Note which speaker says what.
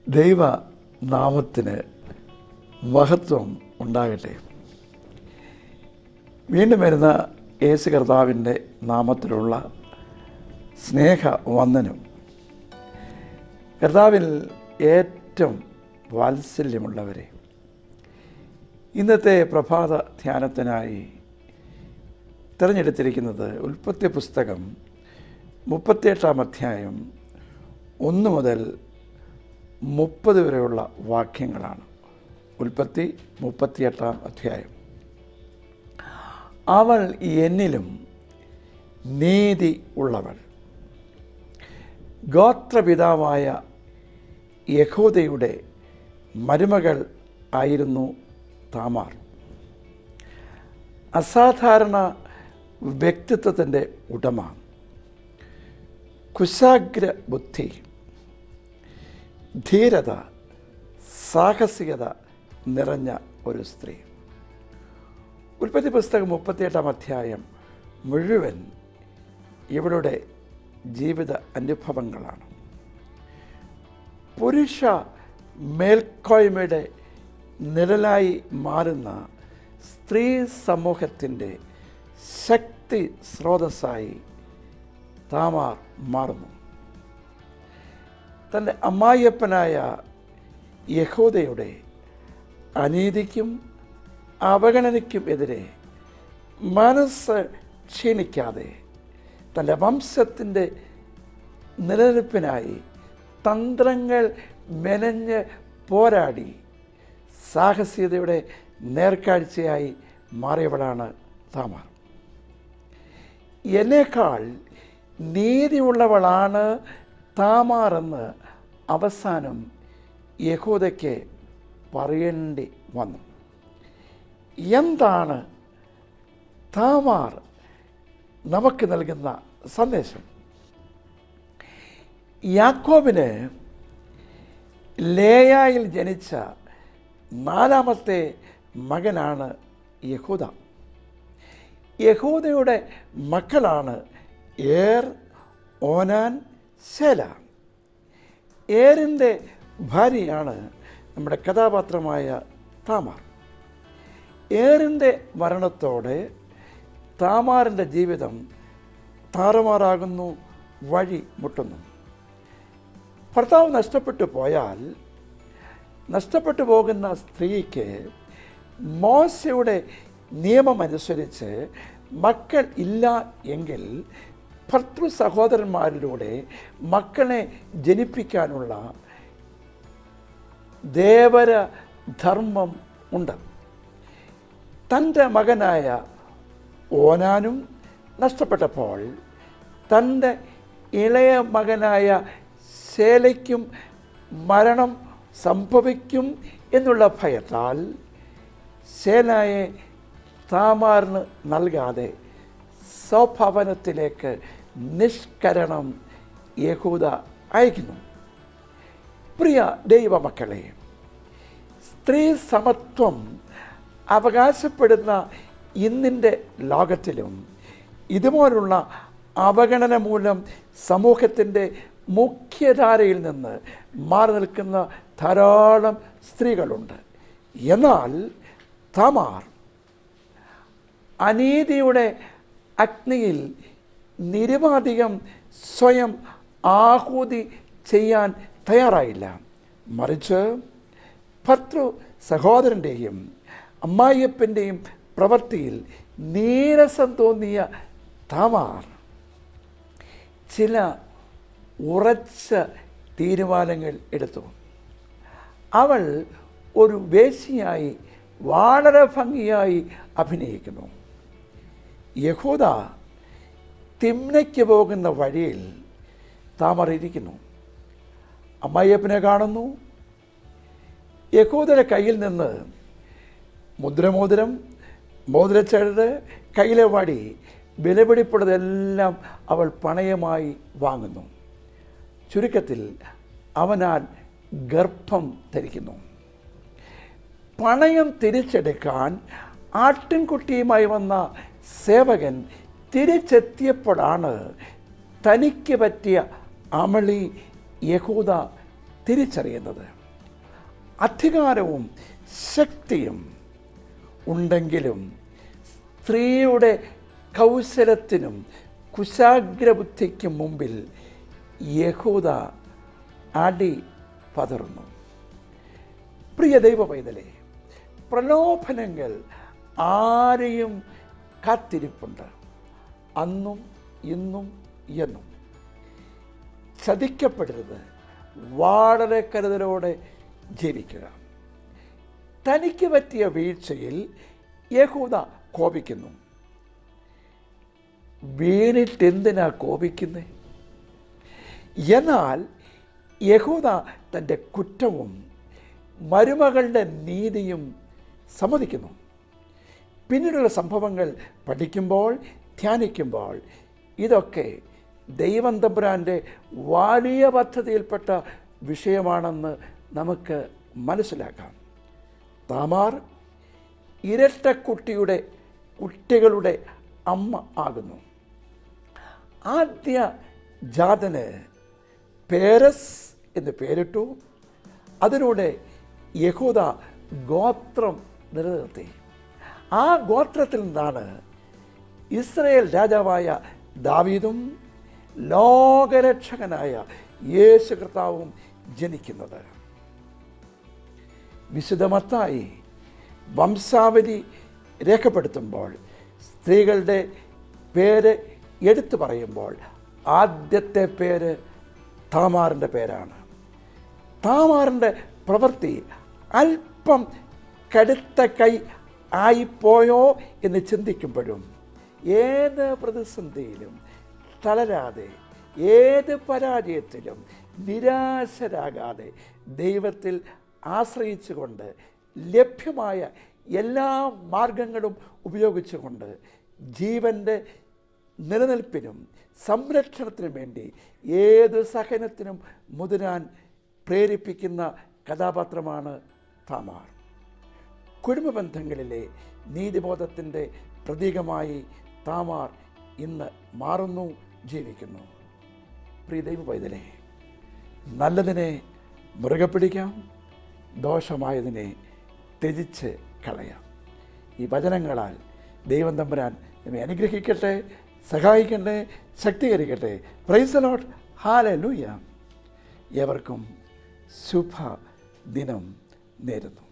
Speaker 1: ദൈവ നാമത്തിന് മഹത്വം ഉണ്ടാകട്ടെ വീണ്ടും വരുന്ന യേശു കർത്താവിൻ്റെ നാമത്തിലുള്ള സ്നേഹ വന്ദനം കർത്താവിൽ ഏറ്റവും വാത്സല്യമുള്ളവരെ ഇന്നത്തെ പ്രഭാത ധ്യാനത്തിനായി തിരഞ്ഞെടുത്തിരിക്കുന്നത് ഉൽപ്പത്തി പുസ്തകം മുപ്പത്തിയെട്ടാം അധ്യായം ഒന്ന് മുതൽ മുപ്പത് വരെയുള്ള വാക്യങ്ങളാണ് ഉൽപ്പത്തി മുപ്പത്തിയെട്ടാം അധ്യായം അവൾ എന്നിലും നീതി ഉള്ളവൾ ഗോത്രപിതാവായ യഹൂദയുടെ മരുമകൾ ആയിരുന്നു താമാർ അസാധാരണ വ്യക്തിത്വത്തിൻ്റെ ഉടമ കുശാഗ്ര ബുദ്ധി ധീരത സാഹസികത നിറഞ്ഞ ഒരു സ്ത്രീ ഉൽപ്പത്തി പുസ്തകം മുപ്പത്തിയെട്ടാം അധ്യായം മുഴുവൻ ഇവളുടെ ജീവിത അനുഭവങ്ങളാണ് പുരുഷ മേൽക്കോയ്മയുടെ നിഴലായി മാറുന്ന സ്ത്രീ സമൂഹത്തിൻ്റെ ശക്തി സ്രോതസ്സായി താമാർ മാറുന്നു തൻ്റെ അമ്മായിയപ്പനായ യഹൂദയുടെ അനീതിക്കും അവഗണനയ്ക്കും എതിരെ മനസ്സ് ക്ഷീണിക്കാതെ തൻ്റെ വംശത്തിൻ്റെ നിലനിൽപ്പിനായി തന്ത്രങ്ങൾ മെനഞ്ഞ് പോരാടി സാഹസികതയുടെ നേർക്കാഴ്ചയായി മാറിയവളാണ് താമാർ എന്നേക്കാൾ നീതിയുള്ളവളാണ് താമാറെന്ന് അവസാനം യഹൂദയ്ക്ക് പറയേണ്ടി വന്നു എന്താണ് താമാർ നമുക്ക് നൽകുന്ന സന്ദേശം യാക്കോബിന് ലേയായിൽ ജനിച്ച നാലാമത്തെ മകനാണ് യഹൂദ യഹൂദയുടെ മക്കളാണ് ഏർ ഓനാൻ ശേല ഏറിൻ്റെ ഭാര്യയാണ് നമ്മുടെ കഥാപാത്രമായ താമാർ ഏറിൻ്റെ മരണത്തോടെ താമാറിൻ്റെ ജീവിതം താറുമാറാകുന്നു വഴി മുട്ടുന്നു ഭർത്താവ് നഷ്ടപ്പെട്ടു പോയാൽ നഷ്ടപ്പെട്ടു പോകുന്ന സ്ത്രീക്ക് മോശയുടെ നിയമമനുസരിച്ച് മക്കൾ ഇല്ല എങ്കിൽ ഭർത്തൃ സഹോദരന്മാരിലൂടെ മക്കളെ ജനിപ്പിക്കാനുള്ള ദേവര ധർമ്മം ഉണ്ട് തൻ്റെ മകനായ ഓനാനും നഷ്ടപ്പെട്ടപ്പോൾ തൻ്റെ ഇളയ മകനായ ശേലയ്ക്കും മരണം സംഭവിക്കും എന്നുള്ള ഭയത്താൽ ശേലായെ താമാറിന് നൽകാതെ സ്വഭവനത്തിലേക്ക് നിഷ്കരണം യഹൂദ അയക്കുന്നു പ്രിയ ദൈവമക്കളെ സ്ത്രീ സമത്വം അവകാശപ്പെടുന്ന ഇന്നിൻ്റെ ലോകത്തിലും ഇതുപോലുള്ള അവഗണന മൂലം സമൂഹത്തിൻ്റെ മുഖ്യധാരയിൽ നിന്ന് മാറി നിൽക്കുന്ന ധാരാളം സ്ത്രീകളുണ്ട് എന്നാൽ തമാർ അനീതിയുടെ അഗ്നിയിൽ നിരവധികം സ്വയം ആഹൂതി ചെയ്യാൻ തയ്യാറായില്ല മറിച്ച് ഭർത്തൃ സഹോദരൻ്റെയും അമ്മായിയപ്പൻ്റെയും പ്രവൃത്തിയിൽ നീരസം തോന്നിയ താമാർ ചില ഉറച്ച തീരുമാനങ്ങൾ എടുത്തു അവൾ ഒരു വേശിയായി വളരെ ഭംഗിയായി അഭിനയിക്കുന്നു യഹൂദ തിമ്നയ്ക്ക് പോകുന്ന വഴിയിൽ താമർ ഇരിക്കുന്നു അമ്മായിയപ്പനെ കാണുന്നു യഹൂദയുടെ കയ്യിൽ നിന്ന് മുദ്രമോതിരം മോതിരച്ചെഴുത് കയ്യിലെ വടി വിലപിടിപ്പുള്ളതെല്ലാം അവൾ പണയമായി വാങ്ങുന്നു ചുരുക്കത്തിൽ അവനാൽ ഗർഭം ധരിക്കുന്നു പണയം തിരിച്ചെടുക്കാൻ ആട്ടിൻകുട്ടിയുമായി വന്ന സേവകൻ തിരിച്ചെത്തിയപ്പോഴാണ് തനിക്ക് പറ്റിയ അമളി യഹൂദ തിരിച്ചറിയുന്നത് അധികാരവും ശക്തിയും ഉണ്ടെങ്കിലും സ്ത്രീയുടെ കൗശലത്തിനും കുശാഗ്രബുദ്ധിക്കും മുമ്പിൽ യഹൂദ അടി പതറുന്നു പ്രിയ ദൈവ പൈതലെ പ്രലോഭനങ്ങൾ ആരെയും കാത്തിരിപ്പുണ്ട് അന്നും ഇന്നും എന്നും ചതിക്കപ്പെടരുത് വളരെ കരുതലോടെ ജീവിക്കുക തനിക്ക് പറ്റിയ വീഴ്ചയിൽ യഹൂദ കോപിക്കുന്നു വീണിട്ട് എന്തിനാ കോപിക്കുന്നത് എന്നാൽ യഹൂദ തൻ്റെ കുറ്റവും മരുമകളുടെ നീതിയും സമ്മതിക്കുന്നു പിന്നീടുള്ള സംഭവങ്ങൾ പഠിക്കുമ്പോൾ ധ്യാനിക്കുമ്പോൾ ഇതൊക്കെ ദൈവം തമ്പുരാൻ്റെ വലിയ പദ്ധതിയിൽപ്പെട്ട വിഷയമാണെന്ന് നമുക്ക് മനസ്സിലാക്കാം താമാർ ഇരട്ടക്കുട്ടിയുടെ കുട്ടികളുടെ അമ്മ ആകുന്നു ആദ്യ ജാതന് പേരസ് എന്ന് പേരിട്ടു അതിലൂടെ യഹൂദ ഗോത്രം നിലനിർത്തി ആ ഗോത്രത്തിൽ നിന്നാണ് ഇസ്രയേൽ രാജാവായ ദാവീദും ലോകരക്ഷകനായ യേശു കർത്താവും ജനിക്കുന്നത് വിശുദ്ധമത്തായി വംശാവലി രേഖപ്പെടുത്തുമ്പോൾ സ്ത്രീകളുടെ പേര് എടുത്തു പറയുമ്പോൾ ആദ്യത്തെ പേര് താമാറിൻ്റെ പേരാണ് താമാറിൻ്റെ പ്രവൃത്തി അല്പം കടുത്ത കൈ ആയിപ്പോയോ എന്ന് ചിന്തിക്കുമ്പോഴും ഏത് പ്രതിസന്ധിയിലും തളരാതെ ഏത് പരാജയത്തിലും നിരാശരാകാതെ ദൈവത്തിൽ ആശ്രയിച്ചുകൊണ്ട് ലഭ്യമായ എല്ലാ മാർഗങ്ങളും ഉപയോഗിച്ചുകൊണ്ട് ജീവൻ്റെ നിലനിൽപ്പിനും സംരക്ഷണത്തിനും വേണ്ടി ഏത് സഹനത്തിനും മുതിരാൻ പ്രേരിപ്പിക്കുന്ന കഥാപാത്രമാണ് താമാർ കുടുംബ ബന്ധങ്ങളിലെ നീതിബോധത്തിൻ്റെ പ്രതീകമായി താമാർ ഇന്ന് മാറുന്നു ജീവിക്കുന്നു പ്രിയ ദൈവ പൈതലെ നല്ലതിനെ മുറുകെ പിടിക്കാം ദോഷമായതിനെ ത്യജിച്ച് കളയാം ഈ വചനങ്ങളാൽ ദൈവം തമ്പുരാൻ നമ്മെ അനുഗ്രഹിക്കട്ടെ സഹായിക്കട്ടെ ശക്തീകരിക്കട്ടെ പ്രൈസ് ലോട്ട് ഹാല ലൂയ ഏവർക്കും ശുഭ ദിനം നേരുന്നു